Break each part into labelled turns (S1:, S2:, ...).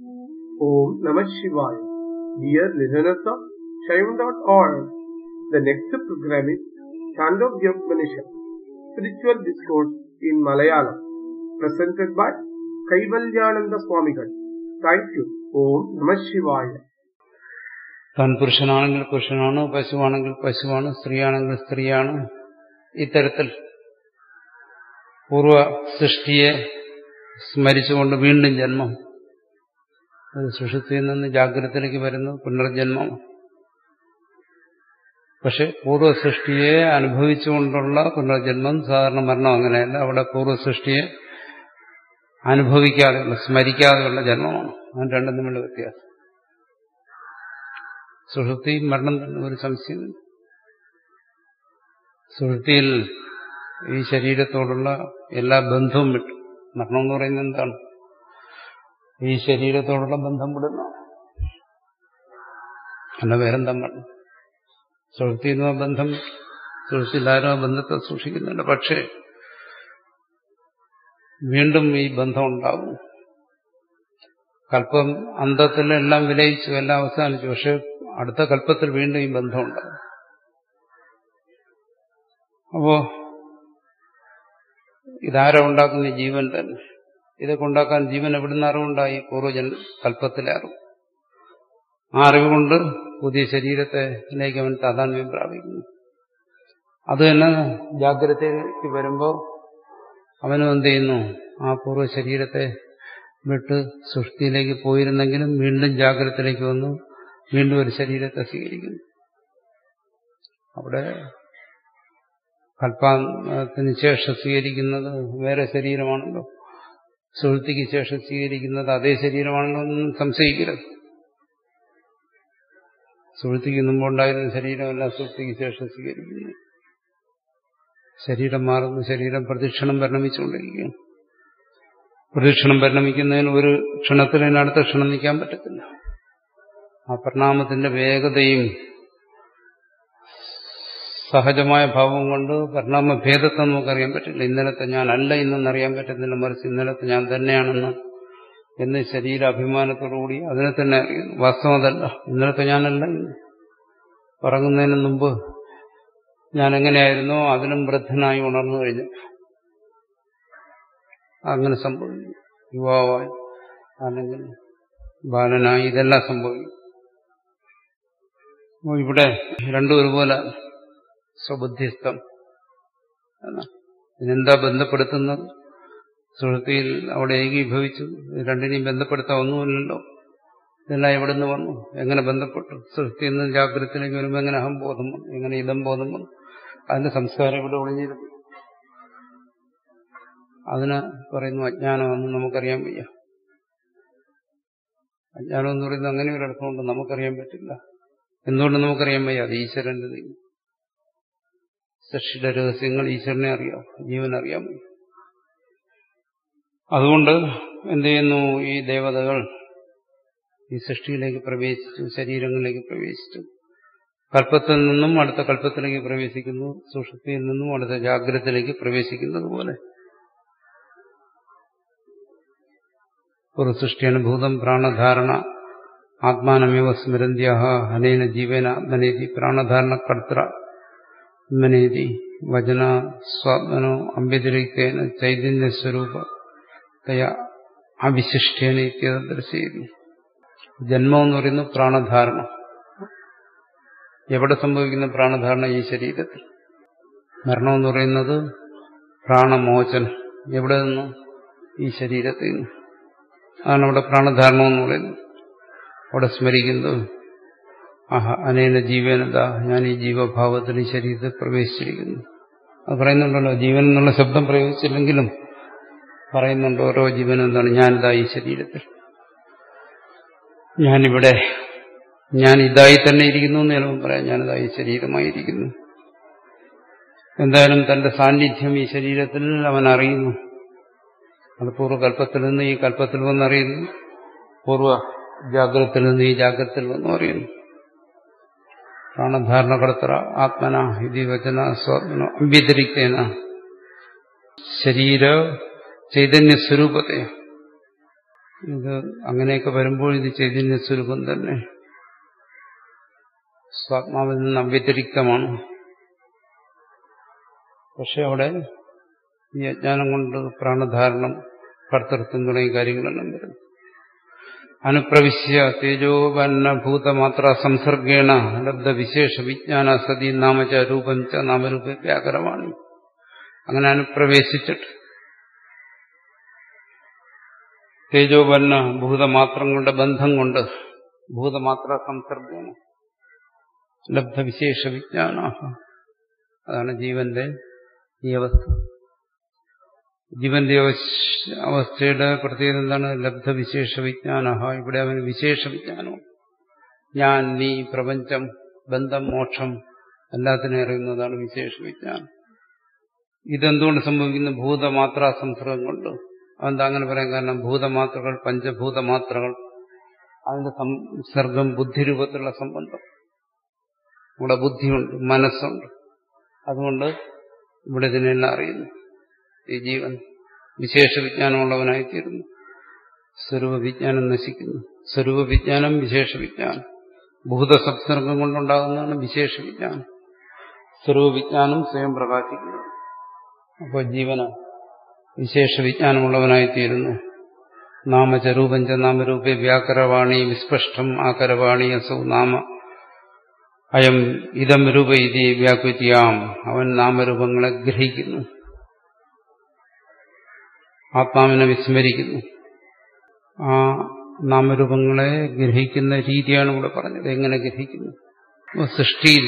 S1: Om Namah Shivaya. Dear listeners of Shaivan.org, the next program is Chandogya Upanishad, Spiritual Discourse in Malayalam, presented by Kaivalyananda Swamigal. Thank you. Om Namah Shivaya.
S2: താൻ പുരുഷനാണെങ്കിൽ പുരുഷനാണ് പശുവാണെങ്കിൽ പശുവാണ് സ്ത്രീയാണെങ്കിൽ സ്ത്രീയാണ് ഇത്തരത്തിൽ പൂർവ സൃഷ്ടിയെ സ്മരിച്ചുകൊണ്ട് വീണ്ടും ജന്മം അത് സുഷുപ്തിയിൽ നിന്ന് ജാഗ്രതത്തിലേക്ക് വരുന്ന പുനർജന്മം പക്ഷെ പൂർവ്വ സൃഷ്ടിയെ അനുഭവിച്ചുകൊണ്ടുള്ള പുനർജന്മം സാധാരണ മരണം അങ്ങനെയല്ല അവിടെ പൂർവ്വ സൃഷ്ടിയെ അനുഭവിക്കാതെയുള്ള സ്മരിക്കാതെയുള്ള ജന്മമാണ് അത് രണ്ടും തമ്മിലുള്ള വ്യത്യാസം സുഹൃത്തി മരണം തന്നെ ഒരു സംശയമില്ല സുഹൃത്തിയിൽ ഈ ശരീരത്തോടുള്ള എല്ലാ ബന്ധവും വിട്ടു മരണം എന്ന് പറയുന്നത് എന്താണ് ഈ ശരീരത്തോടുള്ള ബന്ധം വിടുന്ന അല്ല വേറെന്താ മരണം സുഹൃത്തിനും ആ ബന്ധം സുഹൃത്തിലാരും ആ ബന്ധത്തെ സൂക്ഷിക്കുന്നുണ്ട് പക്ഷേ വീണ്ടും ഈ ബന്ധം ഉണ്ടാകും കല്പം അന്തത്തിലെല്ലാം വിലയിച്ചു എല്ലാം അവസാനിച്ചു പക്ഷെ അടുത്ത കല്പത്തിൽ വീണ്ടും ഈ ബന്ധമുണ്ടാകും അപ്പോ ഇതാരാ ഉണ്ടാക്കുന്ന ഈ ജീവൻ തന്നെ ഇതൊക്കെ ഉണ്ടാക്കാൻ ജീവൻ എവിടുന്ന് അറിവുണ്ടായി പൂർവ്വജൻ കല്പത്തിലെ അറിവ് ആ അറിവ് കൊണ്ട് പുതിയ ശരീരത്തിലേക്ക് അവൻ താതാത്മ്യം പ്രാപിക്കുന്നു അത് തന്നെ ജാഗ്രതയിലേക്ക് വരുമ്പോൾ അവനും എന്ത് ചെയ്യുന്നു ആ പൂർവ്വ ശരീരത്തെ വിട്ട് സൃഷ്ടിയിലേക്ക് പോയിരുന്നെങ്കിലും വീണ്ടും ജാഗ്രതയിലേക്ക് വന്നു വീണ്ടും ഒരു ശരീരത്തെ സ്വീകരിക്കുന്നു അവിടെ കൽപ്പാത്തിന് ശേഷം സ്വീകരിക്കുന്നത് വേറെ ശരീരമാണല്ലോ സുഹൃത്തിക്ക് ശേഷം സ്വീകരിക്കുന്നത് അതേ ശരീരമാണല്ലോ ഒന്നും സംശയിക്കരുത് സുഹൃത്തിക്ക് മുമ്പുണ്ടായിരുന്ന ശരീരമല്ല സുഹൃത്തിക്ക് ശേഷം സ്വീകരിക്കുന്നു ശരീരം മാറുന്നു ശരീരം പ്രദക്ഷിണം പരിണമിച്ചുകൊണ്ടിരിക്കുകയാണ് പ്രദക്ഷിണം പരിണമിക്കുന്നതിന് ഒരു ക്ഷണത്തിൽ അതിന് അടുത്ത ക്ഷണം നിൽക്കാൻ പറ്റത്തില്ല ആ പരിണാമത്തിന്റെ വേഗതയും സഹജമായ ഭാവം കൊണ്ട് പരിണാമ ഭേദത്തെ നമുക്കറിയാൻ പറ്റില്ല ഇന്നലത്തെ ഞാനല്ല ഇന്നെന്നറിയാൻ പറ്റുന്നില്ല മറിച്ച് ഇന്നലത്തെ ഞാൻ തന്നെയാണെന്ന് എന്ന് ശരീരാഭിമാനത്തോടുകൂടി അതിനെ തന്നെ അറിയുന്നു വാസ്തവം അതല്ല ഇന്നലത്തെ ഞാനല്ല ഇന്ന് ഉറങ്ങുന്നതിന് മുമ്പ് ഞാൻ എങ്ങനെയായിരുന്നോ അതിനും വൃദ്ധനായി ഉണർന്നു കഴിഞ്ഞു അങ്ങനെ സംഭവിക്കും യുവാവായി അല്ലെങ്കിൽ ബാലനായി ഇതെല്ലാം സംഭവിക്കും അപ്പോൾ ഇവിടെ രണ്ടും ഒരുപോലെ സ്വബുദ്ധിസ്ഥം ഇതിനെന്താ ബന്ധപ്പെടുത്തുന്നത് സുഹൃത്തിയിൽ അവിടെ ഏകീഭവിച്ചു രണ്ടിനെയും ബന്ധപ്പെടുത്താൻ ഒന്നുമില്ലല്ലോ ഇതെല്ലാം എവിടെ നിന്ന് വന്നു എങ്ങനെ ബന്ധപ്പെട്ടു സുഹൃത്തിയിൽ നിന്ന് ജാഗ്രതത്തിലേക്ക് വരുമ്പോൾ എങ്ങനെ അഹംബോധം വന്നു എങ്ങനെ ഇതം ബോധം വന്നു അതിന്റെ സംസ്കാരം ഇവിടെ ഒളിഞ്ഞിരുന്നു അതിന് പറയുന്നു അജ്ഞാനമെന്ന് നമുക്കറിയാൻ വയ്യ അജ്ഞാനം എന്ന് പറയുന്നത് അങ്ങനെ ഒരു അർത്ഥമുണ്ട് നമുക്കറിയാൻ പറ്റില്ല എന്തുകൊണ്ട് നമുക്കറിയാൻ വയ്യ അത് ഈശ്വരന്റെ നീങ്ങി സൃഷ്ടിയുടെ രഹസ്യങ്ങൾ ഈശ്വരനെ അറിയാം ജീവൻ അറിയാൻ വയ്യ അതുകൊണ്ട് എന്ത് ചെയ്യുന്നു ഈ ദേവതകൾ ഈ സൃഷ്ടിയിലേക്ക് പ്രവേശിച്ചു ശരീരങ്ങളിലേക്ക് പ്രവേശിച്ചു കല്പത്തിൽ നിന്നും അടുത്ത കല്പത്തിലേക്ക് പ്രവേശിക്കുന്നു സുഷുപ്തിയിൽ നിന്നും അടുത്ത ജാഗ്രതത്തിലേക്ക് പ്രവേശിക്കുന്നത് പോലെ ഒരു സൃഷ്ടിയനുഭൂതം പ്രാണധാരണ ആത്മാനമേവ സ്മരന്ത്യ ഹനേന ജീവന ആത്മനേതി പ്രാണധാരണ കർത്ര ആത്മനേതി വചന സ്വാത്മനോ അമ്പ്യതിരിക്തേന ചൈതന്യസ്വരൂപ തയ അവിശിഷ്ടേന ഇത്യത ദർശിക്കുന്നു ജന്മം എന്ന് പറയുന്നത് പ്രാണധാരണ എവിടെ സംഭവിക്കുന്ന പ്രാണധാരണ ഈ ശരീരത്തിൽ മരണം എന്ന് പറയുന്നത് പ്രാണമോചനം എവിടെ നിന്ന് ഈ ശരീരത്തിൽ നിന്ന് അതാണ് അവിടെ പ്രാണധാരണം എന്ന് പറയുന്നത് അവിടെ സ്മരിക്കുന്നത് ആഹ അനേന ജീവനത ഞാൻ ഈ ജീവഭാവത്തിൽ ഈ ശരീരത്തിൽ പ്രവേശിച്ചിരിക്കുന്നു അത് പറയുന്നുണ്ടല്ലോ ജീവൻ എന്നുള്ള ശബ്ദം പ്രയോഗിച്ചില്ലെങ്കിലും പറയുന്നുണ്ട് ഓരോ ജീവനും എന്താണ് ഞാനിതാ ഈ ശരീരത്തിൽ ഞാനിവിടെ ഞാൻ ഇതായി തന്നെ ഇരിക്കുന്നു എന്ന് ചിലപ്പോൾ പറയാം ഞാനിതാ ഈ ശരീരമായിരിക്കുന്നു എന്തായാലും തന്റെ സാന്നിധ്യം ഈ ശരീരത്തിൽ അവൻ അറിയുന്നു അത് പൂർവ്വകല്പത്തിൽ നിന്ന് ഈ കല്പത്തിൽ വന്നറിയുന്നു പൂർവ്വ ജാഗ്രതത്തിൽ നിന്ന് ഈ ജാഗ്രതത്തിൽ വന്നു അറിയുന്നു പ്രാണധാരണകർത്തറ ആത്മന ഇതി വചന സ്വാത്മന അഭ്യതിരിക്തേന ശരീര ചൈതന്യ സ്വരൂപത്തെ ഇത് അങ്ങനെയൊക്കെ വരുമ്പോൾ ഇത് ചൈതന്യ സ്വരൂപം തന്നെ സ്വാത്മാവിൽ നിന്ന് അവ്യതിരിക്തമാണ് പക്ഷെ അവിടെ ഈ അജ്ഞാനം കൊണ്ട് പ്രാണധാരണം കർത്തൃത്വം തുടങ്ങിയ കാര്യങ്ങളെല്ലാം വരുന്നു അനുപ്രവിശ്യ തേജോപന്ന ഭൂതമാത്ര സംസർഗേണ ലബ്ധ വിശേഷ വിജ്ഞാന സതി നാമച രൂപം ച നാമരൂപ വ്യാകരമാണ് അങ്ങനെ അനുപ്രവേശിച്ചിട്ട് തേജോപന്ന ഭൂതമാത്രങ്ങളുടെ ബന്ധം കൊണ്ട് ഭൂതമാത്ര സംസർഗേണ ലബ്ധ വിശേഷ വിജ്ഞാന അതാണ് ജീവന്റെ ഈ അവസ്ഥ ജീവന്റെ അവസ്ഥയുടെ പ്രത്യേകത എന്താണ് ലബ്ധവിശേഷ വിജ്ഞാന ഇവിടെ അവന് വിശേഷ വിജ്ഞാനവും ഞാൻ നീ പ്രപഞ്ചം ബന്ധം മോക്ഷം എല്ലാത്തിനും അറിയുന്നതാണ് വിശേഷ വിജ്ഞാനം ഇതെന്തുകൊണ്ട് സംഭവിക്കുന്നു ഭൂതമാത്രാ സംസർഗം കൊണ്ട് അതെന്താ അങ്ങനെ പറയാൻ കാരണം ഭൂതമാത്രകൾ പഞ്ചഭൂതമാത്രകൾ അതിന്റെ സംസർഗം ബുദ്ധിരൂപത്തിലുള്ള സംബന്ധം ഇവിടെ ബുദ്ധിയുണ്ട് മനസ്സുണ്ട് അതുകൊണ്ട് ഇവിടെ ഇതിനെല്ലാം അറിയുന്നു ഈ ജീവൻ വിശേഷ വിജ്ഞാനമുള്ളവനായിത്തീരുന്നു സ്വരൂപ വിജ്ഞാനം നശിക്കുന്നു സ്വരൂപ വിജ്ഞാനം വിശേഷ വിജ്ഞാനം ഭൂതസംസർഗം കൊണ്ടുണ്ടാകുന്നതാണ് വിശേഷ വിജ്ഞാനം സ്വരൂപ വിജ്ഞാനം സ്വയം പ്രകാശിക്കുന്നു അപ്പോൾ ജീവന് വിശേഷ വിജ്ഞാനമുള്ളവനായിത്തീരുന്നു നാമചരൂപഞ്ച നാമരൂപേ വ്യാകരവാണി വിസ്പഷ്ടം ആകരവാണി അസൗ നാമ അയം ഇതം രൂപ ഇതി വ്യാകുര്യാം അവൻ നാമരൂപങ്ങളെ ഗ്രഹിക്കുന്നു ആത്മാവിനെ വിസ്മരിക്കുന്നു ആ നാമരൂപങ്ങളെ ഗ്രഹിക്കുന്ന രീതിയാണ് ഇവിടെ പറഞ്ഞത് എങ്ങനെ ഗ്രഹിക്കുന്നു സൃഷ്ടിയിൽ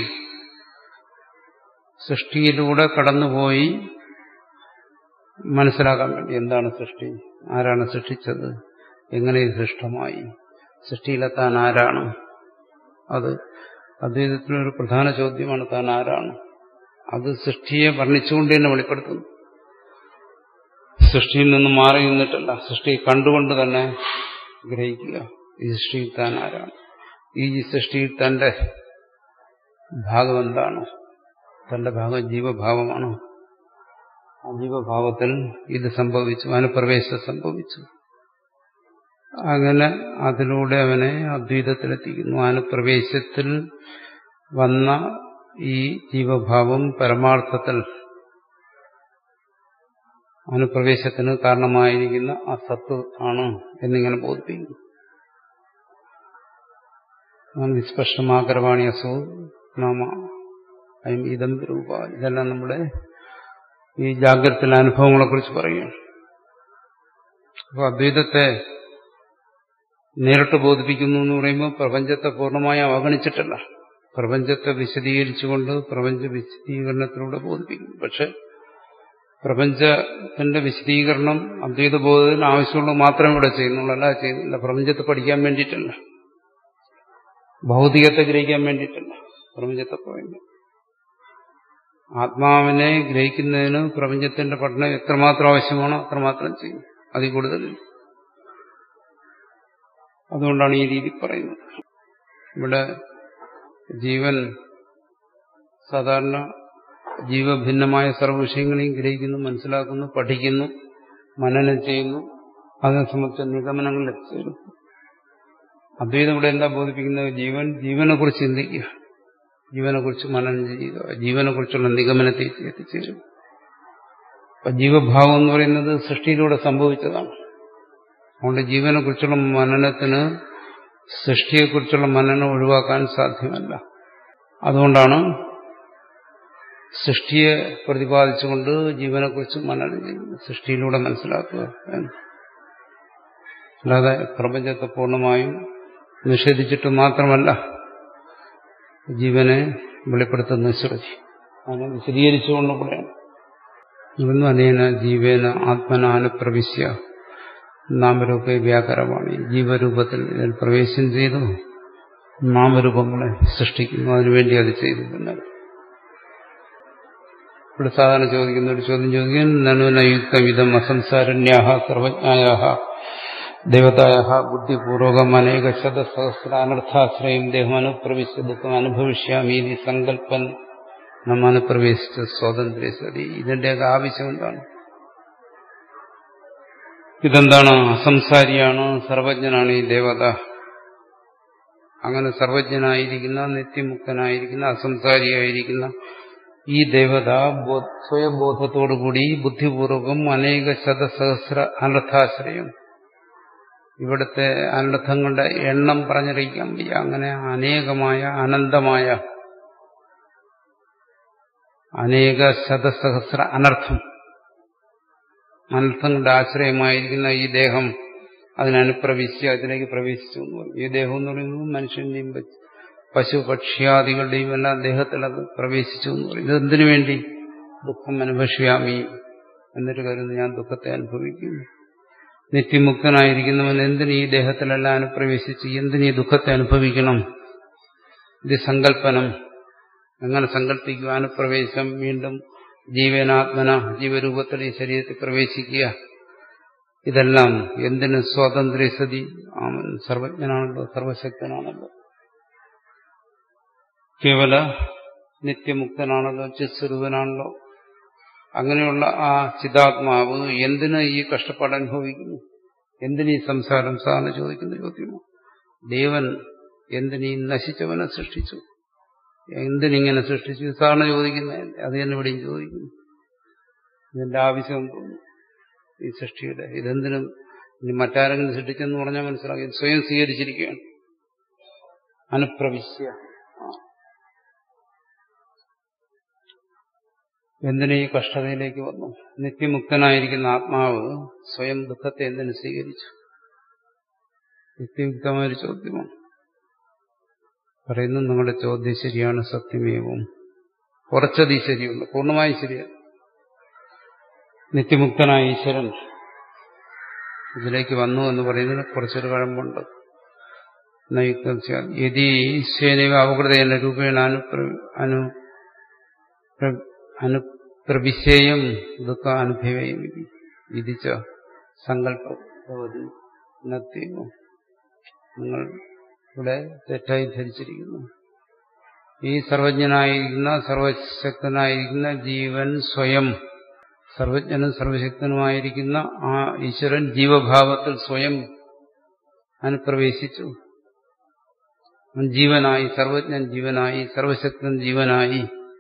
S2: സൃഷ്ടിയിലൂടെ കടന്നുപോയി മനസ്സിലാക്കാൻ വേണ്ടി എന്താണ് സൃഷ്ടി ആരാണ് സൃഷ്ടിച്ചത് എങ്ങനെ ഇത് സൃഷ്ടമായി സൃഷ്ടിയിലെത്താൻ ആരാണ് അത് അദ്വൈതത്തിനൊരു പ്രധാന ചോദ്യമാണ് താൻ ആരാണ് അത് സൃഷ്ടിയെ വർണ്ണിച്ചുകൊണ്ട് തന്നെ വെളിപ്പെടുത്തുന്നു സൃഷ്ടിയിൽ നിന്ന് മാറി നിന്നിട്ടല്ല സൃഷ്ടി കണ്ടുകൊണ്ട് തന്നെ ഗ്രഹിക്കുക ഈ സൃഷ്ടിയിൽ താൻ ആരാണ് ഈ സൃഷ്ടിയിൽ തന്റെ ഭാഗം എന്താണ് തന്റെ ഭാഗം ജീവഭാവമാണോ ആ ജീവഭാവത്തിൽ ഇത് സംഭവിച്ചു അനുപ്രവേശം സംഭവിച്ചു അങ്ങനെ അതിലൂടെ അവനെ അദ്വൈതത്തിലെത്തിക്കുന്നു അനുപ്രവേശത്തിൽ വന്ന ഈ ജീവഭാവം പരമാർത്ഥത്തിൽ അനുപ്രവേശത്തിന് കാരണമായിരിക്കുന്ന ആ സത്ത് ആണ് എന്നിങ്ങനെ ബോധിപ്പിക്കുന്നു നിഷ്പഷ്ടമാകരവാണി അസോ നാമ അയം ഇതം രൂപ ഇതെല്ലാം നമ്മുടെ ഈ ജാഗ്രത അനുഭവങ്ങളെ കുറിച്ച് പറയുകയാണ് അപ്പൊ അദ്വൈതത്തെ നേരിട്ട് ബോധിപ്പിക്കുന്നു എന്ന് പറയുമ്പോൾ പ്രപഞ്ചത്തെ പൂർണ്ണമായി അവഗണിച്ചിട്ടല്ല പ്രപഞ്ചത്തെ വിശദീകരിച്ചുകൊണ്ട് പ്രപഞ്ച വിശദീകരണത്തിലൂടെ ബോധിപ്പിക്കുന്നു പക്ഷെ പ്രപഞ്ചത്തിന്റെ വിശദീകരണം അദ്വൈത ബോധത്തിന് ആവശ്യമുള്ളത് മാത്രമേ ഇവിടെ ചെയ്യുന്നുള്ളൂ അല്ലാതെ ചെയ്യുന്നില്ല പ്രപഞ്ചത്തെ പഠിക്കാൻ വേണ്ടിയിട്ടല്ല ഭൗതികത്തെ ഗ്രഹിക്കാൻ വേണ്ടിയിട്ടല്ല പ്രപഞ്ചത്തെ പറയുന്നത് ആത്മാവിനെ ഗ്രഹിക്കുന്നതിന് പ്രപഞ്ചത്തിന്റെ പഠനം എത്രമാത്രം ആവശ്യമാണോ അത്രമാത്രം ചെയ്യും അതിൽ കൂടുതലില്ല അതുകൊണ്ടാണ് ഈ രീതി പറയുന്നത് ഇവിടെ ജീവൻ സാധാരണ ജീവഭിന്നമായ സർവ്വ വിഷയങ്ങളെയും ഗ്രഹിക്കുന്നു മനസ്സിലാക്കുന്നു പഠിക്കുന്നു മനനം ചെയ്യുന്നു അതിനെ സംബന്ധിച്ച നിഗമനങ്ങൾ എത്തിച്ചേരും അദ്വൈതം ഇവിടെ എന്താ ബോധിപ്പിക്കുന്നത് ജീവൻ ജീവനെ കുറിച്ച് ചിന്തിക്കുക ജീവനെ കുറിച്ച് മനനം ചെയ്യുക ജീവനെ കുറിച്ചുള്ള നിഗമനത്തിൽ എത്തിച്ചേരും അപ്പൊ ജീവഭാവം എന്ന് പറയുന്നത് സൃഷ്ടിയിലൂടെ സംഭവിച്ചതാണ് അതുകൊണ്ട് ജീവനെ കുറിച്ചുള്ള മനനത്തിന് സൃഷ്ടിയെക്കുറിച്ചുള്ള മനനം ഒഴിവാക്കാൻ സാധ്യമല്ല അതുകൊണ്ടാണ് സൃഷ്ടിയെ പ്രതിപാദിച്ചുകൊണ്ട് ജീവനെക്കുറിച്ച് മനനം ചെയ്യുന്നത് സൃഷ്ടിയിലൂടെ മനസ്സിലാക്കുക അല്ലാതെ പ്രപഞ്ചത്തെ പൂർണ്ണമായും നിഷേധിച്ചിട്ട് മാത്രമല്ല ജീവനെ വെളിപ്പെടുത്തുന്ന ശ്രുതി അതിനെ വിശദീകരിച്ചുകൊണ്ടും കൂടെയാണ് ഇതൊന്നും അനേന ജീവേന ആത്മനാനുപ്രവിശ്യ നാമരൂപ വ്യാകരമാണ് ജീവരൂപത്തിൽ ഇതിൽ പ്രവേശനം ചെയ്തു നാമരൂപങ്ങളെ സൃഷ്ടിക്കുന്നു അതിനുവേണ്ടി അത് ചെയ്തു എന്നാൽ ഇവിടെ സാധാരണ ചോദിക്കുന്ന ഒരു ചോദ്യം ചോദിക്കാൻ നനുനയുക്തമിതം അസംസാരണ്യാഹ സർവജ്ഞായ ദേവതായ ബുദ്ധിപൂർവകം അനേക ശതസഹസ്രാനർത്ഥാശ്രയം ദേഹം അനുപ്രവിശ്യ ദുഃഖം അനുഭവിഷ്യാമീതി സങ്കല്പൻ നമ്മ അനുപ്രവേശിച്ച സ്വാതന്ത്ര്യ സതി ഇതിന്റെയൊക്കെ ആവശ്യം എന്താണ് ഇതെന്താണ് അസംസാരിയാണ് സർവജ്ഞനാണ് ഈ ദേവത അങ്ങനെ സർവജ്ഞനായിരിക്കുന്ന നിത്യമുക്തനായിരിക്കുന്ന അസംസാരിയായിരിക്കുന്ന ഈ ദേവത സ്വയബോധത്തോടുകൂടി ബുദ്ധിപൂർവകം അനേക ശതസഹസ്ര അനർത്ഥാശ്രയം ഇവിടുത്തെ അനർത്ഥങ്ങളുടെ എണ്ണം പറഞ്ഞറിയിക്കാൻ വയ്യ അങ്ങനെ അനേകമായ അനന്തമായ അനേക ശതസഹസ്ര അനർത്ഥം അനർത്ഥങ്ങളുടെ ആശ്രയമായിരിക്കുന്ന ഈ ദേഹം അതിനനുപ്രവേശിച്ച് അതിലേക്ക് പ്രവേശിച്ചു എന്ന് പറയും ഈ ദേഹം എന്ന് പറയുന്നത് മനുഷ്യന്റെയും പശു പക്ഷിയാദികളുടെയും എല്ലാം ദേഹത്തിൽ അത് പ്രവേശിച്ചു എന്ന് പറയും ഇതെന്തിനു വേണ്ടി ദുഃഖം അനുഭവിഷ്യാമി എന്നിട്ട് കരുതുന്നു ഞാൻ ദുഃഖത്തെ അനുഭവിക്കുന്നു നിത്യമുക്തനായിരിക്കുന്നവൻ എന്തിന് ഈ ദേഹത്തിലെല്ലാം അനുപ്രവേശിച്ച് എന്തിന് ഈ ദുഃഖത്തെ അനുഭവിക്കണം ഇത് സങ്കല്പനം എങ്ങനെ സങ്കല്പിക്കുക അനുപ്രവേശം വീണ്ടും ജീവനാത്മന ജീവരൂപത്തിൽ ഈ ശരീരത്തിൽ പ്രവേശിക്കുക ഇതെല്ലാം എന്തിന് സ്വാതന്ത്ര്യ സതി അവൻ സർവജ്ഞനാണല്ലോ സർവശക്തനാണല്ലോ കേവല നിത്യമുക്തനാണല്ലോ ചിസ്വരൂപനാണല്ലോ അങ്ങനെയുള്ള ആ ചിതാത്മാവ് എന്തിന് ഈ കഷ്ടപ്പാട് അനുഭവിക്കുന്നു എന്തിന് ഈ സംസാരം സാറിന് ചോദിക്കുന്ന ചോദ്യമാണ് ദേവൻ എന്തിനീ നശിച്ചവനെ സൃഷ്ടിച്ചു എന്തിനിങ്ങനെ സൃഷ്ടിച്ചു സാറിന് ചോദിക്കുന്നത് അത് തന്നെ ഇവിടെയും ചോദിക്കുന്നു ഇതിന്റെ ആവശ്യം തോന്നുന്നു ഈ സൃഷ്ടിയുടെ ഇതെന്തിനും ഇനി മറ്റാരെങ്കിലും സൃഷ്ടിച്ചെന്ന് പറഞ്ഞാൽ മനസ്സിലാക്കി സ്വയം സ്വീകരിച്ചിരിക്കുകയാണ് അനുപ്രവിശ്യ എന്തിനീ കഷ്ടതയിലേക്ക് വന്നു നിത്യമുക്തനായിരിക്കുന്ന ആത്മാവ് സ്വയം ദുഃഖത്തെ എന്തിനു സ്വീകരിച്ചു യുക്തിയുക്തമായ ഒരു ചോദ്യമാണ് പറയുന്നു നിങ്ങളുടെ ചോദ്യം ശരിയാണ് സത്യമേവും കുറച്ചത് ശരിയുണ്ട് പൂർണ്ണമായും ശരിയാണ് നിത്യമുക്തനായ ഈശ്വരൻ ഇതിലേക്ക് വന്നു എന്ന് പറയുന്നതിന് കുറച്ചൊരു കഴമ്പുണ്ട് യുക്തം യതി ഈശ്വരനൈവ അവകൃതേന രൂപേണ അനു അനുപ്രവിശേയം ദുഃഖ അനുഭവേയും വിധിച്ച സങ്കല്പവതി നത്യമോ നിങ്ങൾ ഇവിടെ തെറ്റായി ധരിച്ചിരിക്കുന്നു ഈ സർവജ്ഞനായിരിക്കുന്ന സർവശക്തനായിരിക്കുന്ന ജീവൻ സ്വയം സർവജ്ഞനും സർവശക്തനുമായിരിക്കുന്ന ആ ഈശ്വരൻ ജീവഭാവത്തിൽ സ്വയം അനുപ്രവേശിച്ചു ജീവനായി സർവജ്ഞൻ ജീവനായി സർവശക്തൻ ജീവനായി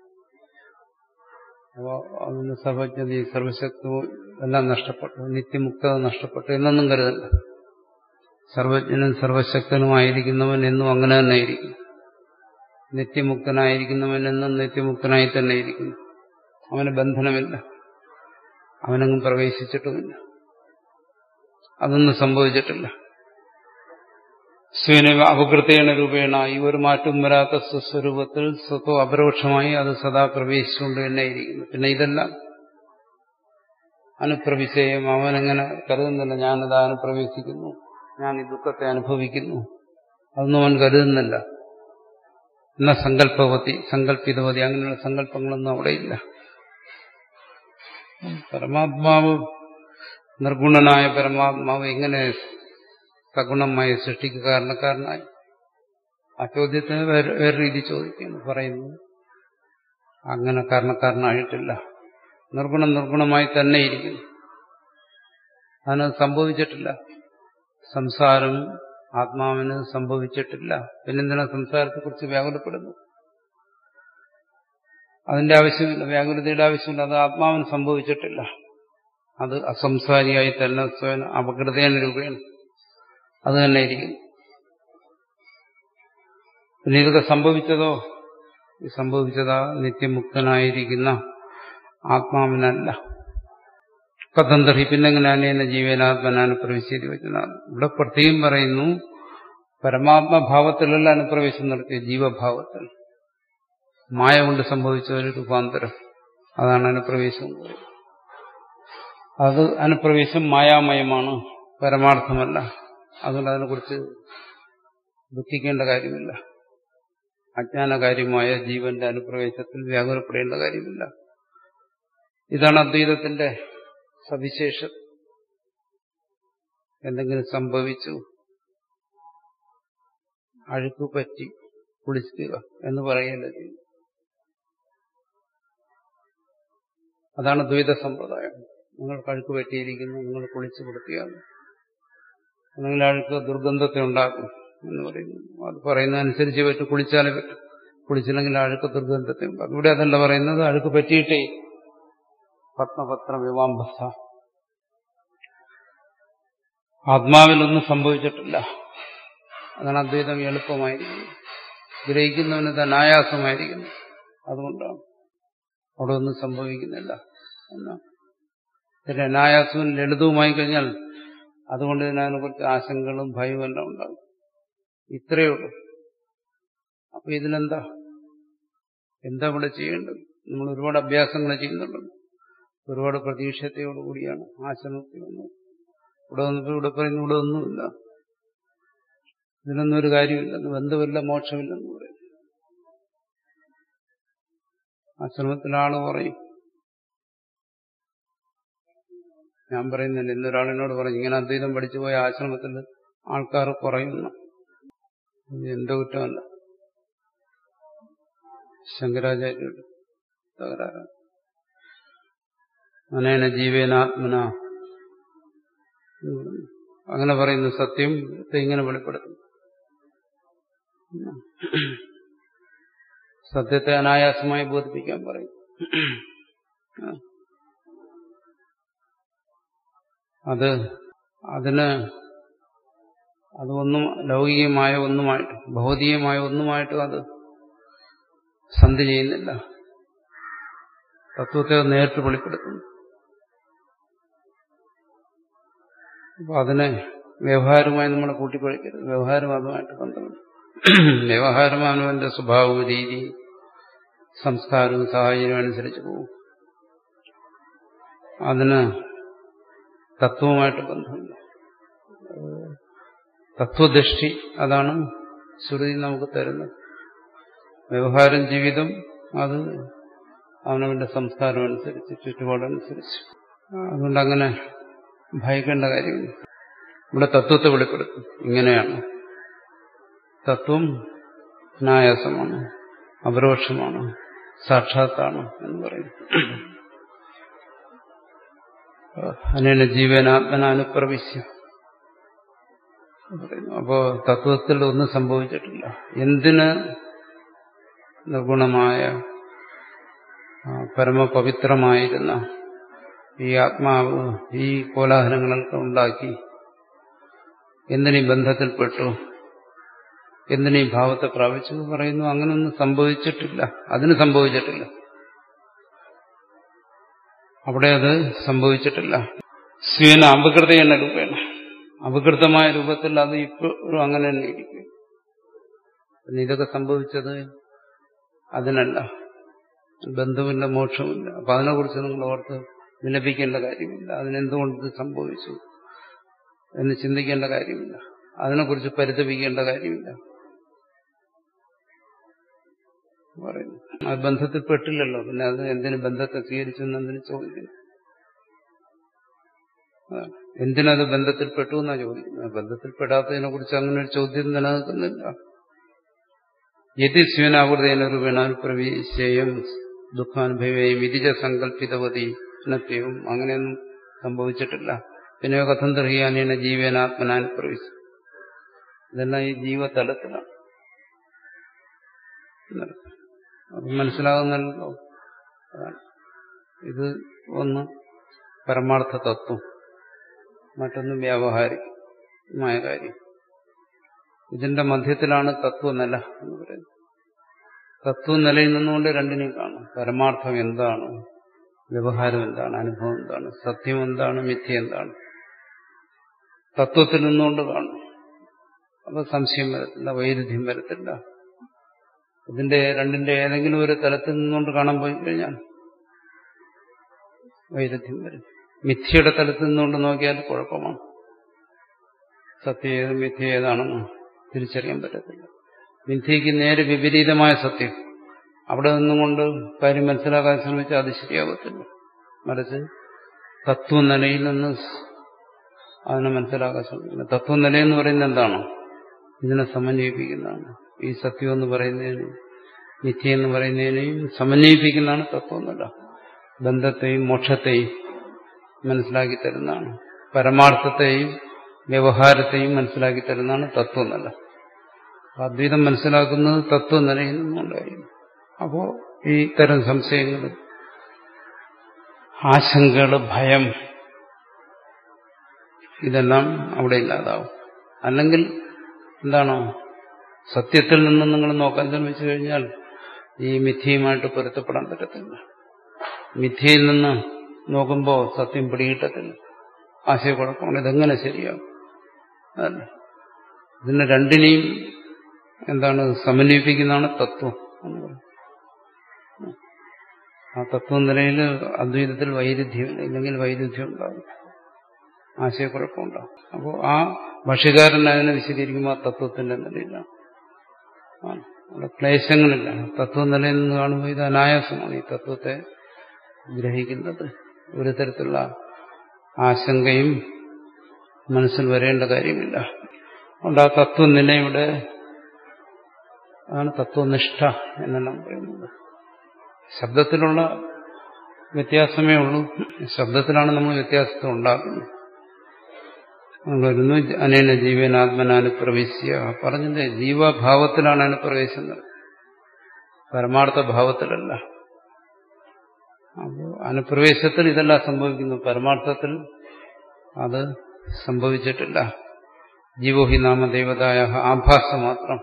S2: അപ്പോൾ അതിന് സർവജ്ഞതയും സർവശക്തവും എല്ലാം നഷ്ടപ്പെട്ടു നിത്യമുക്തത നഷ്ടപ്പെട്ടു എന്നൊന്നും കരുതല്ല സർവജ്ഞനും സർവശക്തനുമായിരിക്കുന്നവൻ എന്നും അങ്ങനെ തന്നെ ഇരിക്കും നിത്യമുക്തനായിരിക്കുന്നവൻ എന്നും നിത്യമുക്തനായി തന്നെ ഇരിക്കുന്നു അവന് ബന്ധനമില്ല അവനങ്ങും പ്രവേശിച്ചിട്ടുമില്ല അതൊന്നും സംഭവിച്ചിട്ടില്ല സ്വയന അപകൃതേണ രൂപേണ ഈ ഒരു മാറ്റം വരാത്ത സ്വസ്വരൂപത്തിൽ സ്വത്തോ അപരോക്ഷമായി അത് സദാ പ്രവേശിച്ചുകൊണ്ട് തന്നെ ഇരിക്കുന്നു പിന്നെ ഇതെല്ലാം അനുപ്രവിശയം അവനെങ്ങനെ കരുതുന്നില്ല ഞാനത് അനുപ്രവേശിക്കുന്നു ഞാൻ ഈ ദുഃഖത്തെ അനുഭവിക്കുന്നു അതൊന്നും അവൻ കരുതുന്നില്ല എന്ന സങ്കല്പവതി സങ്കല്പിതവതി അങ്ങനെയുള്ള സങ്കല്പങ്ങളൊന്നും അവിടെയില്ല പരമാത്മാവ് നിർഗുണനായ പരമാത്മാവ് എങ്ങനെ സഗുണമായ സൃഷ്ടിക്ക് കാരണക്കാരനായി ആ ചോദ്യത്തിന് വേറെ വേറെ രീതി ചോദിക്കുന്നു പറയുന്നു അങ്ങനെ കാരണക്കാരനായിട്ടില്ല നിർഗുണം നിർഗുണമായി തന്നെ ഇരിക്കുന്നു അതിന് സംഭവിച്ചിട്ടില്ല സംസാരം ആത്മാവിന് സംഭവിച്ചിട്ടില്ല പിന്നെന്തിനാ സംസാരത്തെക്കുറിച്ച് വ്യാകുലപ്പെടുന്നു അതിന്റെ ആവശ്യമില്ല വ്യാകുലതയുടെ ആവശ്യമില്ല അത് ആത്മാവിന് സംഭവിച്ചിട്ടില്ല അത് അസംസാരിയായി തന്നെ സ്വയം അപകൃതേന രൂപേണ അത് തന്നെ ഇരിക്കുന്നു പിന്നെ ഇതൊക്കെ സംഭവിച്ചതോ ഈ സംഭവിച്ചതാ നിത്യമുക്തനായിരിക്കുന്ന ആത്മാവിനല്ല കഥന്തർഹി പിന്നെങ്ങനെ അനേന ജീവനാത്മനാണ് പ്രവേശിച്ച് വെച്ചതാണ് ഇവിടെ പ്രത്യേകം പറയുന്നു പരമാത്മഭാവത്തിലല്ല അനുപ്രവേശം നടത്തിയ ജീവഭാവത്തിൽ മായ കൊണ്ട് സംഭവിച്ച ഒരു രൂപാന്തരം അതാണ് അനുപ്രവേശം അത് അനുപ്രവേശം മായാമയമാണ് പരമാർത്ഥമല്ല അതുകൊണ്ട് അതിനെക്കുറിച്ച് ദുഃഖിക്കേണ്ട കാര്യമില്ല അജ്ഞാനകാര്യമായ ജീവന്റെ അനുപ്രവേശത്തിൽ വ്യാകുലപ്പെടേണ്ട കാര്യമില്ല ഇതാണ് അദ്വൈതത്തിന്റെ സവിശേഷം എന്തെങ്കിലും സംഭവിച്ചു അഴുക്ക് പറ്റി കുളിക്കുക എന്ന് പറയല്ല അതാണ് ദ്വൈത സമ്പ്രദായം നിങ്ങൾ കഴുക്ക് പറ്റിയിരിക്കുന്നു നിങ്ങൾ കുളിച്ചു കൊടുത്തിയാൽ അല്ലെങ്കിൽ അഴുക്ക് ദുർഗന്ധത്തെ ഉണ്ടാക്കും എന്ന് പറയുന്നു അത് പറയുന്നതനുസരിച്ച് പറ്റും കുളിച്ചാലേ പറ്റും കുളിച്ചില്ലെങ്കിൽ അഴുക്ക് ദുർഗന്ധത്തെ ഉണ്ടാക്കും ഇവിടെ അതല്ല പറയുന്നത് അഴുക്ക് പറ്റിയിട്ടേ പത്മപത്ര വിവാംബസ ആത്മാവിലൊന്നും സംഭവിച്ചിട്ടില്ല അതാണ് അദ്വൈതം എളുപ്പമായിരിക്കുന്നത് ഗ്രഹിക്കുന്നവന് തന്നെ ആയാസമായിരിക്കുന്നു അതുകൊണ്ടാണ് അവിടെ ഒന്നും സംഭവിക്കുന്നില്ല എന്നാണ് ഇതിന്റെ അനായാസവും ലളിതവുമായി കഴിഞ്ഞാൽ അതുകൊണ്ട് തന്നെ അതിനെക്കുറിച്ച് ആശങ്കകളും ഭയവും എല്ലാം ഉണ്ടാകും ഇത്രയേ ഉള്ളൂ അപ്പൊ ഇതിലെന്താ എന്താ ഇവിടെ ചെയ്യേണ്ടത് നമ്മൾ ഒരുപാട് അഭ്യാസങ്ങൾ ചെയ്യുന്നുണ്ടല്ലോ ഒരുപാട് പ്രതീക്ഷത്തോടുകൂടിയാണ് ആശ്രമത്തിൽ വന്നത് ഇവിടെ വന്നപ്പോ ഇവിടെ പറയുന്നു ഇവിടെ ഒന്നുമില്ല ഇതിനൊന്നും ഒരു കാര്യമില്ലെന്ന് ബന്ധമില്ല മോക്ഷമില്ലെന്ന് പറയും ആശ്രമത്തിലാള് പറയും ഞാൻ പറയുന്നില്ല ഇന്നൊരാളിനോട് പറഞ്ഞു ഇങ്ങനെ അദ്വൈതം പഠിച്ചു പോയ ആശ്രമത്തിൽ ആൾക്കാർ കുറയുന്നു ഇത് എന്തോ കുറ്റമല്ല ശങ്കരാചാര്യരുടെ തകരാറാണ് അനേന ജീവേനാത്മന അങ്ങനെ പറയുന്നു സത്യം ഇങ്ങനെ വെളിപ്പെടുത്തുന്നു സത്യത്തെ അനായാസമായി ബോധിപ്പിക്കാൻ പറയും അത് അതിന് അത് ഒന്നും ലൗകികമായ ഒന്നുമായിട്ട് ഭൗതികമായ ഒന്നുമായിട്ടും അത് സന്ധി ചെയ്യുന്നില്ല തത്വത്തെ നേരിട്ട് വെളിപ്പെടുത്തുന്നു അപ്പൊ അതിനെ വ്യവഹാരമായി നമ്മൾ കൂട്ടിക്കുഴയ്ക്കരുത് വ്യവഹാരം അതുമായിട്ട് ബന്ധമുണ്ട് വ്യവഹാരം അവനവന്റെ സ്വഭാവവും രീതി സംസ്കാരവും സാഹചര്യവും അനുസരിച്ച് പോകും അതിന് തത്വവുമായിട്ട് ബന്ധമില്ല തത്വദൃഷ്ടി അതാണ് ശ്രുതി നമുക്ക് തരുന്നത് വ്യവഹാരം ജീവിതം അത് അവനവന്റെ സംസ്കാരം അനുസരിച്ച് ചുറ്റുപാടനുസരിച്ച് അതുകൊണ്ട് അങ്ങനെ ഭയക്കേണ്ട കാര്യമില്ല ഇവിടെ തത്വത്തെ വെളിപ്പെടുത്തും ഇങ്ങനെയാണ് തത്വം അനായാസമാണ് അപരോക്ഷമാണ് സാക്ഷാത്താണ് എന്ന് പറയും അനേന ജീവനാത്മനാനുപ്രവിശ്യ അപ്പോ തത്വത്തിൽ ഒന്നും സംഭവിച്ചിട്ടില്ല എന്തിന് നിർഗുണമായ പരമപവിത്രമായിരുന്ന ഈ ആത്മാവ് ഈ കോലാഹലങ്ങളൊക്കെ ഉണ്ടാക്കി എന്തിനീ ബന്ധത്തിൽപ്പെട്ടു എന്തിനീ ഭാവത്തെ പ്രാപിച്ചു പറയുന്നു അങ്ങനൊന്നും സംഭവിച്ചിട്ടില്ല അതിന് സംഭവിച്ചിട്ടില്ല അവിടെ അത് സംഭവിച്ചിട്ടില്ല സ്വീന അപകൃത എന്ന രൂപേണ അപകൃതമായ രൂപത്തിൽ അത് ഇപ്പോഴും അങ്ങനെ തന്നെ ഇരിക്കും പിന്നെ ഇതൊക്കെ സംഭവിച്ചത് അതിനല്ല ബന്ധുവില്ല മോക്ഷമില്ല അപ്പൊ അതിനെക്കുറിച്ച് നിങ്ങൾ ഓർത്ത് വിലപിക്കേണ്ട കാര്യമില്ല അതിനെന്തുകൊണ്ട് ഇത് സംഭവിച്ചു എന്ന് ചിന്തിക്കേണ്ട കാര്യമില്ല അതിനെക്കുറിച്ച് പരിതപിക്കേണ്ട കാര്യമില്ല പറയുന്നു അത് ബന്ധത്തിൽ പെട്ടില്ലല്ലോ പിന്നെ അത് എന്തിനു ബന്ധത്തെ സ്വീകരിച്ചു എന്നതിന് ചോദിക്കുന്നു എന്തിനത് ബന്ധത്തിൽ പെട്ടു എന്നാ ചോദിക്കുന്നത് ബന്ധത്തിൽപ്പെടാത്തതിനെ കുറിച്ച് അങ്ങനെ ഒരു ചോദ്യം നിലനിൽക്കുന്നില്ല യതി സ്വനാവൃതേനൊരു വീണാനുപ്രവേശയം ദുഃഖാനുഭവേയും വിധിജ സങ്കല്പിതവതി നത്യവും അങ്ങനെയൊന്നും സംഭവിച്ചിട്ടില്ല പിന്നെ കഥം തെറിയാനേന ജീവനാത്മനാനുപ്രവേശം ഇതെല്ലാം ഈ ജീവതലത്തിലാണ് അത് മനസ്സിലാകുന്നല്ലോ അതാണ് ഇത് ഒന്ന് പരമാർത്ഥ തത്വം മറ്റൊന്ന് വ്യാവഹാരികമായ കാര്യം ഇതിന്റെ മധ്യത്തിലാണ് തത്വനില എന്ന് പറയുന്നത് തത്വനിലയിൽ നിന്നുകൊണ്ട് രണ്ടിനെയും കാണും പരമാർത്ഥം എന്താണ് വ്യവഹാരം എന്താണ് അനുഭവം എന്താണ് സത്യം എന്താണ് മിഥ്യ എന്താണ് തത്വത്തിൽ നിന്നുകൊണ്ട് കാണും അപ്പൊ സംശയം വരത്തില്ല വൈരുദ്ധ്യം വരത്തില്ല ഇതിന്റെ രണ്ടിന്റെ ഏതെങ്കിലും ഒരു തലത്തിൽ നിന്നുകൊണ്ട് കാണാൻ പോയി കഴിഞ്ഞാൽ വൈരുദ്ധ്യം വരും മിഥ്യയുടെ തലത്തിൽ നിന്നുകൊണ്ട് നോക്കിയാൽ കുഴപ്പമാണ് സത്യം ഏത് മിഥ്യ ഏതാണെന്ന് തിരിച്ചറിയാൻ പറ്റത്തില്ല മിഥ്യയ്ക്ക് നേരെ വിപരീതമായ സത്യം അവിടെ നിന്നുകൊണ്ട് കാര്യം മനസ്സിലാക്കാൻ ശ്രമിച്ചാൽ അത് ശരിയാകത്തില്ല മറിച്ച് തത്വനിലയിൽ നിന്ന് അതിനെ മനസ്സിലാക്കാൻ ശ്രമിക്കുന്നത് തത്വനിലയെന്ന് പറയുന്നത് എന്താണ് ഇതിനെ സമന്വയിപ്പിക്കുന്നതാണ് ഈ സത്യം എന്ന് പറയുന്നതിന് നിത്യ എന്ന് പറയുന്നതിനെയും സമന്വയിപ്പിക്കുന്നതാണ് തത്വമെന്നല്ല ബന്ധത്തെയും മോക്ഷത്തെയും മനസ്സിലാക്കി തരുന്നതാണ് പരമാർത്ഥത്തെയും വ്യവഹാരത്തെയും മനസ്സിലാക്കി തരുന്നതാണ് തത്വനില അദ്വൈതം മനസ്സിലാക്കുന്നത് തത്വനിലയിൽ നിന്നുണ്ടായിരുന്നു അപ്പോ ഈ തരം സംശയങ്ങൾ ആശങ്കകൾ ഭയം ഇതെല്ലാം അവിടെ ഇല്ലാതാവും അല്ലെങ്കിൽ എന്താണോ സത്യത്തിൽ നിന്ന് നിങ്ങൾ നോക്കാൻ ശ്രമിച്ചു കഴിഞ്ഞാൽ ഈ മിഥ്യയുമായിട്ട് പൊരുത്തപ്പെടാൻ പറ്റത്തില്ല മിഥ്യയിൽ നിന്ന് നോക്കുമ്പോൾ സത്യം പിടികിട്ടത്തില്ല ആശയക്കുഴപ്പമാണ് ഇതെങ്ങനെ ശരിയാകും അതല്ല ഇതിനെ രണ്ടിനെയും എന്താണ് സമന്വയിപ്പിക്കുന്നതാണ് തത്വം എന്ന് പറയുന്നത് ആ തത്വ നിലയിൽ അദ്വൈതത്തിൽ വൈരുദ്ധ്യമില്ല ഇല്ലെങ്കിൽ വൈരുദ്ധ്യം ഉണ്ടാകും ആശയക്കുഴപ്പമുണ്ടാകും അപ്പോൾ ആ ഭക്ഷ്യകാരൻ അതിനെ വിശദീകരിക്കുമ്പോൾ ആ തത്വത്തിന്റെ നിലയിലാണ് അവിടെ ക്ലേശങ്ങളില്ല തത്വനിലയിൽ നിന്ന് കാണുമ്പോൾ ഇത് അനായാസമാണ് ഈ തത്വത്തെ ഗ്രഹിക്കുന്നത് ഒരു തരത്തിലുള്ള ആശങ്കയും മനസ്സിൽ വരേണ്ട കാര്യമില്ല അതുകൊണ്ട് ആ തത്വനിലയുടെ അതാണ് തത്വനിഷ്ഠ എന്നെല്ലാം പറയുന്നത് ശബ്ദത്തിലുള്ള വ്യത്യാസമേ ഉള്ളൂ ശബ്ദത്തിലാണ് നമ്മൾ വ്യത്യാസത്തെ ഉണ്ടാക്കുന്നത് നമ്മൾ വരുന്നു അനേന ജീവനാത്മനാനുപ്രവേശ്യ പറഞ്ഞത് ജീവഭാവത്തിലാണ് അനുപ്രവേശുന്നത് പരമാർത്ഥ ഭാവത്തിലല്ല അപ്പോൾ അനുപ്രവേശത്തിൽ ഇതെല്ലാം സംഭവിക്കുന്നു പരമാർത്ഥത്തിൽ അത് സംഭവിച്ചിട്ടില്ല ജീവോഹി നാമദേവതായ ആഭാസ മാത്രം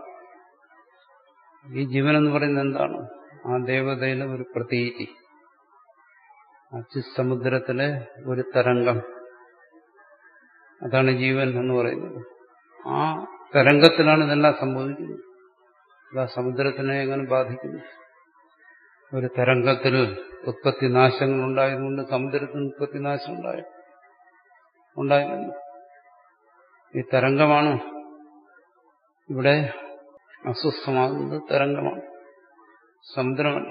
S2: ഈ ജീവൻ എന്ന് പറയുന്നത് എന്താണ് ആ ദേവതയിലെ ഒരു പ്രതീതി അച്ചുസമുദ്രത്തിലെ ഒരു തരംഗം അതാണ് ജീവൻ എന്ന് പറയുന്നത് ആ തരംഗത്തിലാണ് ഇതെല്ലാം സംഭവിക്കുന്നത് അതാ സമുദ്രത്തിനെ എങ്ങനെ ബാധിക്കുന്നു ഒരു തരംഗത്തിൽ ഉത്പത്തി നാശങ്ങൾ ഉണ്ടായതുകൊണ്ട് സമുദ്രത്തിന് ഉത്പത്തി നാശം ഉണ്ടായി ഉണ്ടായിരുന്നു ഈ തരംഗമാണ് ഇവിടെ അസ്വസ്ഥമാകുന്നത് തരംഗമാണ് സമുദ്രമല്ല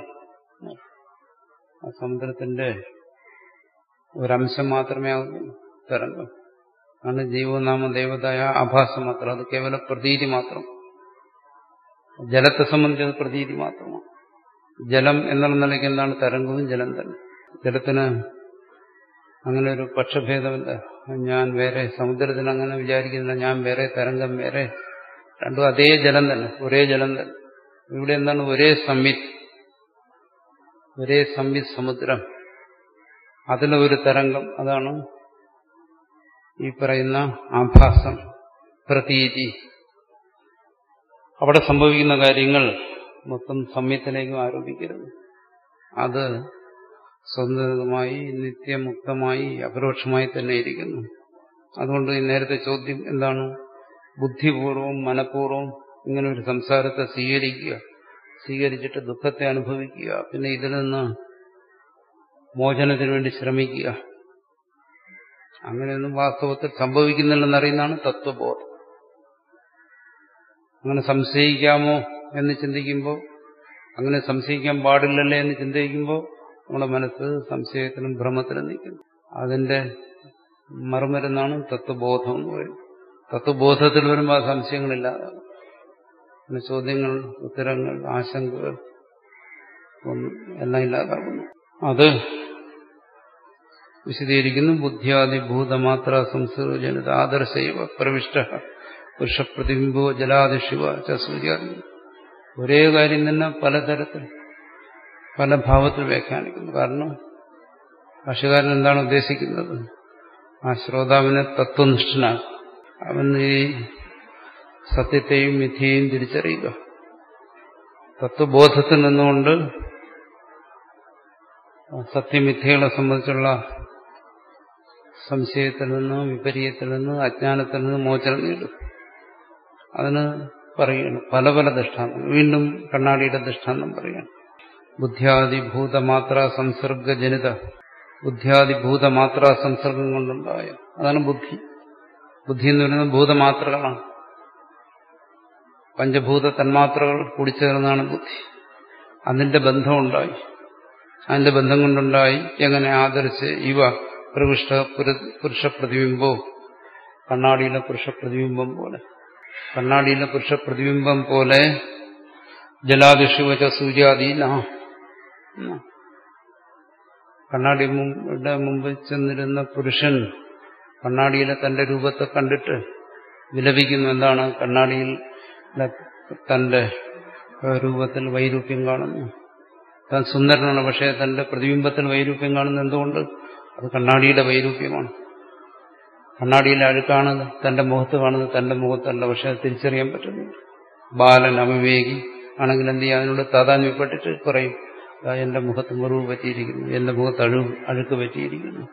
S2: ആ സമുദ്രത്തിന്റെ ഒരംശം മാത്രമേ ആകുന്നു തരംഗം ആണ് ജീവനാമ ദേവതായ ആഭാസം മാത്രം അത് കേവല പ്രതീതി മാത്രം ജലത്തെ സംബന്ധിച്ചത് പ്രതീതി മാത്രമാണ് ജലം എന്നുള്ള നിലയ്ക്ക് എന്താണ് തരംഗവും ജലം തന്നെ ജലത്തിന് അങ്ങനെ ഒരു പക്ഷഭേദമില്ല ഞാൻ വേറെ സമുദ്രത്തിന് അങ്ങനെ വിചാരിക്കുന്നില്ല ഞാൻ വേറെ തരംഗം വേറെ രണ്ടും അതേ ജലം തന്നെ ഒരേ ജലം തന്നെ ഇവിടെ എന്താണ് ഒരേ സംവിത്ത് ഒരേ സംവിത്ത് സമുദ്രം അതിലെ ഒരു തരംഗം അതാണ് ഈ പറയുന്ന ആഭാസം പ്രതീതി അവിടെ സംഭവിക്കുന്ന കാര്യങ്ങൾ മൊത്തം സംയത്തിലേക്കും ആരോപിക്കരുത് അത് സ്വതന്ത്രമായി നിത്യമുക്തമായി അപരോക്ഷമായി തന്നെ ഇരിക്കുന്നു അതുകൊണ്ട് ഈ നേരത്തെ ചോദ്യം എന്താണ് ബുദ്ധിപൂർവം മനഃപൂർവ്വം ഇങ്ങനെ ഒരു സംസാരത്തെ സ്വീകരിക്കുക സ്വീകരിച്ചിട്ട് ദുഃഖത്തെ അനുഭവിക്കുക പിന്നെ ഇതിൽ നിന്ന് മോചനത്തിന് വേണ്ടി ശ്രമിക്കുക അങ്ങനെയൊന്നും വാസ്തവത്തിൽ സംഭവിക്കുന്നില്ലെന്നറിയുന്നതാണ് തത്വബോധം അങ്ങനെ സംശയിക്കാമോ എന്ന് ചിന്തിക്കുമ്പോൾ അങ്ങനെ സംശയിക്കാൻ പാടില്ലല്ലേ എന്ന് ചിന്തിക്കുമ്പോൾ നമ്മുടെ മനസ്സ് സംശയത്തിനും ഭ്രമത്തിനും നിൽക്കുന്നു അതിന്റെ മറുമരുന്നാണ് തത്വബോധം എന്ന് പറയുന്നത് തത്വബോധത്തിൽ വരുമ്പോൾ ആ സംശയങ്ങളില്ലാതാകും പിന്നെ ചോദ്യങ്ങൾ ഉത്തരങ്ങൾ ആശങ്കകൾ ഒന്നും എല്ലാം ഇല്ലാതാകുന്നു അത് വിശദീകരിക്കുന്നു ബുദ്ധിയാദിഭൂതമാത്ര സംസർജനിത ആദർശൈവ പ്രവിഷ്ട പുരുഷപ്രതിബിംബോ ജലാദിശിവ സൂര്യാദി ഒരേ കാര്യം തന്നെ പലതരത്തിൽ പല ഭാവത്തിൽ വ്യാഖ്യാനിക്കുന്നു കാരണം ഭാഷകാരൻ എന്താണ് ഉദ്ദേശിക്കുന്നത് ആ ശ്രോതാവിനെ തത്വനിഷ്ഠനാക്കും അവൻ ഈ സത്യത്തെയും മിഥ്യയും തിരിച്ചറിയുക തത്വബോധത്തിൽ നിന്നുകൊണ്ട് സത്യമിഥ്യകളെ സംബന്ധിച്ചുള്ള സംശയത്തിൽ നിന്ന് വിപരീയത്തിൽ നിന്ന് അജ്ഞാനത്തിൽ നിന്ന് മോചനം നേടും അതിന് പറയുകയാണ് പല പല ദൃഷ്ടാന്തം വീണ്ടും കണ്ണാടിയുടെ ദൃഷ്ടാന്തം പറയുകയാണ് ബുദ്ധ്യാദിഭൂതമാത്ര സംസർഗജനിത ബുദ്ധ്യാദിഭൂതമാത്ര സംസർഗം കൊണ്ടുണ്ടായ അതാണ് ബുദ്ധി ബുദ്ധി എന്ന് പറയുന്നത് ഭൂതമാത്രകളാണ് പഞ്ചഭൂത തന്മാത്രകൾ കൂടിച്ചേർന്നാണ് ബുദ്ധി അതിന്റെ ബന്ധമുണ്ടായി അതിന്റെ ബന്ധം കൊണ്ടുണ്ടായി എങ്ങനെ ആദരിച്ച് ഇവ പ്രവിഷ്ട പുരുഷ പ്രതിബിംബോ കണ്ണാടിയിലെ പുരുഷ പ്രതിബിംബം പോലെ കണ്ണാടിയിലെ പുരുഷ പ്രതിബിംബം പോലെ ജലാദിഷുവച്ച സൂര്യാദീന കണ്ണാടിയുടെ മുമ്പിൽ ചെന്നിരുന്ന പുരുഷൻ കണ്ണാടിയിലെ തന്റെ രൂപത്തെ കണ്ടിട്ട് വിലപിക്കുന്നു എന്താണ് കണ്ണാടിയിൽ തന്റെ രൂപത്തിൽ വൈരൂപ്യം കാണുന്നു താൻ സുന്ദരനാണ് പക്ഷേ തന്റെ പ്രതിബിംബത്തിൽ വൈരൂപ്യം കാണുന്നത് എന്തുകൊണ്ട് അത് കണ്ണാടിയുടെ വൈരൂപ്യമാണ് കണ്ണാടിയിലെ അഴുക്കാണ് തന്റെ മുഖത്ത് കാണുന്നത് തന്റെ മുഖത്തല്ല പക്ഷെ അത് തിരിച്ചറിയാൻ പറ്റുന്നില്ല ബാലൻ അവിവേകി ആണെങ്കിൽ എന്ത് ചെയ്യാം അതിനോട് താതാന്യപ്പെട്ടിട്ട് പറയും എന്റെ മുഖത്ത് മുറിവ് പറ്റിയിരിക്കുന്നു എന്റെ മുഖത്ത് അഴു അഴുക്ക് പറ്റിയിരിക്കുന്നു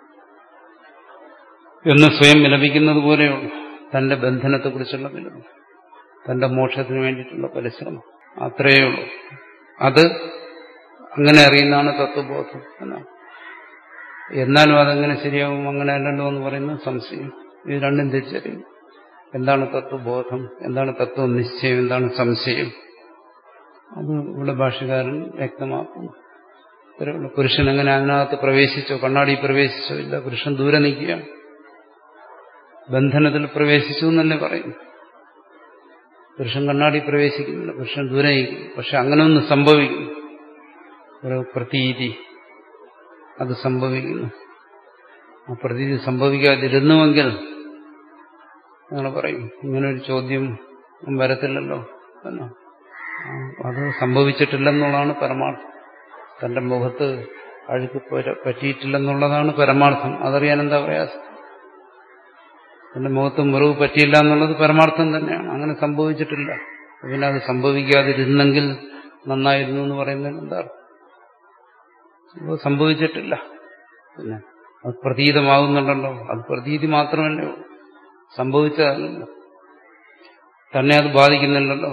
S2: എന്ന് സ്വയം വിലപിക്കുന്നത് പോലെയുള്ളൂ തന്റെ ബന്ധനത്തെക്കുറിച്ചുള്ള വിലപം തന്റെ മോക്ഷത്തിന് വേണ്ടിയിട്ടുള്ള പരിശ്രമം അത്രയേ ഉള്ളൂ അത് അങ്ങനെ അറിയുന്നതാണ് തത്വബോധം എന്നാണ് എന്നാലും അതെങ്ങനെ ശരിയാവും അങ്ങനെ അല്ലല്ലോ എന്ന് പറയുന്നത് സംശയം ഇത് രണ്ടും തിരിച്ചറിയും എന്താണ് തത്വബോധം എന്താണ് തത്വനിശ്ചയം എന്താണ് സംശയം അത് ഇവിടെ ഭാഷകാരൻ വ്യക്തമാക്കുന്നു ഇത്രയുള്ള പുരുഷൻ എങ്ങനെ അതിനകത്ത് പ്രവേശിച്ചോ കണ്ണാടി പ്രവേശിച്ചോ ഇല്ല പുരുഷൻ ദൂരെ നിൽക്കുകയാണ് ബന്ധനത്തിൽ പ്രവേശിച്ചു എന്നല്ലേ പറയും പുരുഷൻ കണ്ണാടി പ്രവേശിക്കുന്നില്ല പുരുഷൻ ദൂരെ നിൽക്കും പക്ഷെ അങ്ങനെ ഒന്ന് സംഭവിക്കും ഒരു പ്രതീതി അത് സംഭവിക്കുന്നു ആ പ്രതീതി സംഭവിക്കാതിരുന്നുവെങ്കിൽ നിങ്ങൾ പറയും ഇങ്ങനൊരു ചോദ്യം വരത്തില്ലല്ലോ എന്നോ അത് സംഭവിച്ചിട്ടില്ലെന്നുള്ളതാണ് പരമാർത്ഥം തന്റെ മുഖത്ത് അഴുക്ക് പറ്റിയിട്ടില്ലെന്നുള്ളതാണ് പരമാർത്ഥം അതറിയാൻ എന്താ പ്രയാസം തന്റെ മുഖത്ത് മുറിവ് പറ്റിയില്ല എന്നുള്ളത് പരമാർത്ഥം തന്നെയാണ് അങ്ങനെ സംഭവിച്ചിട്ടില്ല പിന്നെ അത് സംഭവിക്കാതിരുന്നെങ്കിൽ നന്നായിരുന്നു എന്ന് പറയുന്നതിന് എന്താ സംഭവിച്ചിട്ടില്ല പിന്നെ അത് പ്രതീതമാകുന്നുണ്ടല്ലോ അത് പ്രതീതി മാത്രമല്ലേ ഉള്ളൂ സംഭവിച്ചതല്ലല്ലോ തന്നെ അത് ബാധിക്കുന്നില്ലല്ലോ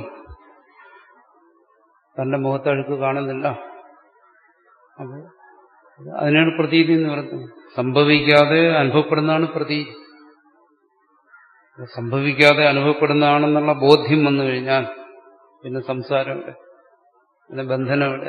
S2: തന്റെ മുഖത്തഴുക്ക് കാണുന്നില്ല അപ്പോൾ അതിനാണ് പ്രതീതി എന്ന് പറയുന്നത് സംഭവിക്കാതെ അനുഭവപ്പെടുന്നതാണ് പ്രതീതി സംഭവിക്കാതെ അനുഭവപ്പെടുന്നതാണെന്നുള്ള ബോധ്യം വന്നു കഴിഞ്ഞാൽ പിന്നെ സംസാരം ഇവിടെ പിന്നെ ബന്ധനം ഇവിടെ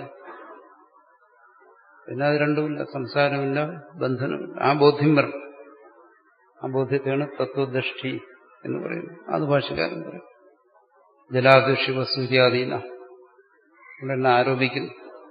S2: പിന്നെ അത് രണ്ടുമില്ല സംസാരമില്ല ബന്ധനമില്ല ആ ബോധ്യം വരണം ആ ബോധ്യത്തെയാണ് തത്വദൃഷ്ടി എന്ന് പറയുന്നത് അത് ഭാഷകാരൻ പറയും ജലാദൃശിവ സൂര്യാദീന ഇവിടെ ആരോപിക്കുന്നു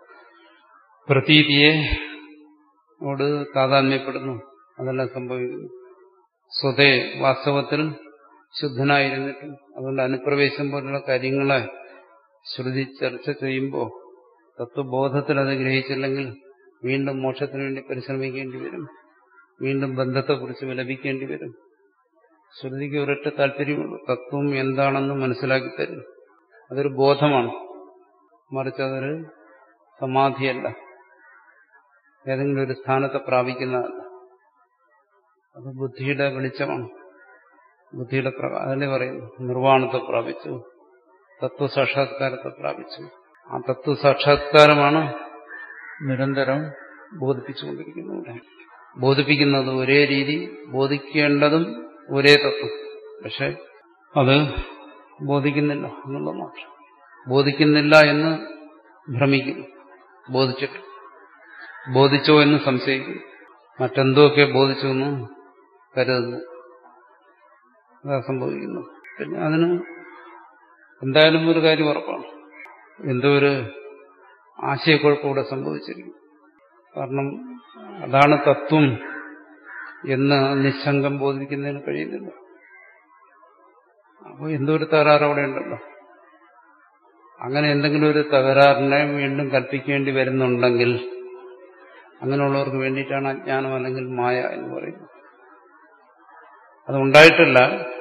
S2: പ്രതീതിയെ ഓട് താതാത്മ്യപ്പെടുന്നു അതെല്ലാം സംഭവിക്കുന്നു സ്വതേ വാസ്തവത്തിൽ ശുദ്ധനായിരുന്നിട്ടും അതുകൊണ്ട് അനുപ്രവേശം പോലുള്ള കാര്യങ്ങളെ ശ്രുതി ചർച്ച ചെയ്യുമ്പോൾ തത്വബോധത്തിൽ അത് ഗ്രഹിച്ചില്ലെങ്കിൽ വീണ്ടും മോക്ഷത്തിന് വേണ്ടി പരിശ്രമിക്കേണ്ടി വരും വീണ്ടും ബന്ധത്തെക്കുറിച്ച് വിലപിക്കേണ്ടി വരും ശ്രുതിക്ക് ഒരൊറ്റ താല്പര്യമുള്ളൂ തത്വം എന്താണെന്ന് മനസ്സിലാക്കി തരും അതൊരു ബോധമാണ് മറിച്ച് അതൊരു സമാധിയല്ല ഏതെങ്കിലും ഒരു സ്ഥാനത്തെ പ്രാപിക്കുന്നതല്ല അത് ബുദ്ധിയുടെ വെളിച്ചമാണ് ബുദ്ധിയുടെ അതല്ലേ പറയുന്നു നിർവ്വാണത്തെ പ്രാപിച്ചു തത്വസാക്ഷാത്കാരത്തെ പ്രാപിച്ചു ആ തത്വസാക്ഷാത്കാരമാണ് നിരന്തരം ബോധിപ്പിച്ചുകൊണ്ടിരിക്കുന്നത് ബോധിപ്പിക്കുന്നത് ഒരേ രീതി ബോധിക്കേണ്ടതും ഒരേ തത്വം പക്ഷെ അത് ബോധിക്കുന്നില്ല എന്നുള്ളത് മാത്രം ബോധിക്കുന്നില്ല എന്ന് ഭ്രമിക്കുന്നു ബോധിച്ചിട്ട് ബോധിച്ചോ എന്ന് സംശയിക്കുന്നു മറ്റെന്തൊക്കെ ബോധിച്ചു എന്ന് കരുതുന്നു അതാ സംഭവിക്കുന്നു പിന്നെ അതിന് എന്തായാലും ഒരു കാര്യം ഉറപ്പാണ് എന്തോ ഒരു ആശയക്കുഴപ്പം ഇവിടെ സംഭവിച്ചിരിക്കും കാരണം അതാണ് തത്വം എന്ന് നിസ്സംഗം ബോധിപ്പിക്കുന്നതിന് കഴിയുന്നില്ല അപ്പോൾ എന്തോ ഒരു തകരാറ് അവിടെ ഉണ്ടല്ലോ അങ്ങനെ എന്തെങ്കിലും ഒരു തകരാറിനെ വീണ്ടും കൽപ്പിക്കേണ്ടി വരുന്നുണ്ടെങ്കിൽ അങ്ങനെയുള്ളവർക്ക് വേണ്ടിയിട്ടാണ് അജ്ഞാനം അല്ലെങ്കിൽ മായ എന്ന് പറയുന്നത് അതുണ്ടായിട്ടില്ല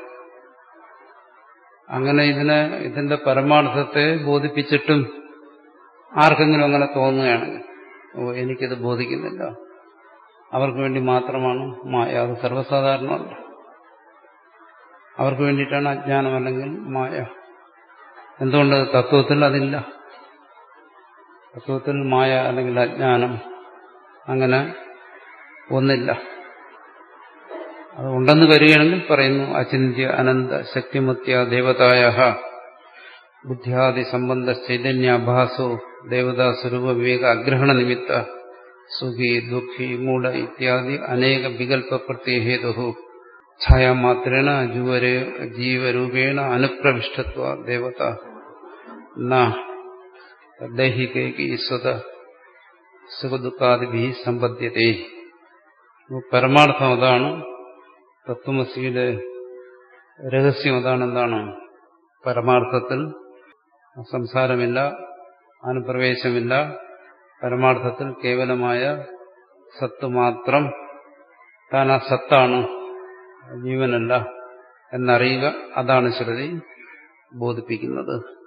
S2: അങ്ങനെ ഇതിനെ ഇതിന്റെ പരമാർത്ഥത്തെ ബോധിപ്പിച്ചിട്ടും ആർക്കെങ്കിലും അങ്ങനെ തോന്നുകയാണെങ്കിൽ ഓ എനിക്കിത് ബോധിക്കുന്നില്ല അവർക്ക് വേണ്ടി മാത്രമാണ് മായ അത് സർവ്വസാധാരണമല്ല അവർക്ക് വേണ്ടിയിട്ടാണ് അജ്ഞാനം അല്ലെങ്കിൽ മായ എന്തുകൊണ്ട് തത്വത്തിൽ അതില്ല തത്വത്തിൽ മായ അല്ലെങ്കിൽ അജ്ഞാനം അങ്ങനെ ഒന്നില്ല അത് ഉണ്ടെന്ന് വരികയാണെങ്കിൽ പറയുന്നു അചിന്ത്യ അനന്ത ശക്തിമത്യ ദേവതായ ബുദ്ധ്യാദി സംബന്ധ ചൈതന്യാഭാസോ ദേവതാ സ്വരൂപ വിവേക അഗ്രഹണ നിമിത്ത സുഖി ദുഃഖി മൂഢ ഇത്യാദി അനേക വികല്പ പ്രത്യഹേതു ഛായാമാത്രേണ ജുവരെ ജീവരൂപേണ അനുപ്രവിഷ്ടത്വ ദേവത ദൈഹികൈകി സ്വത സുഖദുഃഖാദിഭി സമ്പദ്യത്തെ പരമാർത്ഥം അതാണ് തത്വമസിയുടെ രഹസ്യം അതാണ് എന്താണ് പരമാർത്ഥത്തിൽ സംസാരമില്ല അനുപ്രവേശമില്ല പരമാർത്ഥത്തിൽ കേവലമായ സത്ത് മാത്രം താൻ ആ സത്താണ് ജീവനല്ല എന്നറിയുക അതാണ് ശ്രുതി ബോധിപ്പിക്കുന്നത്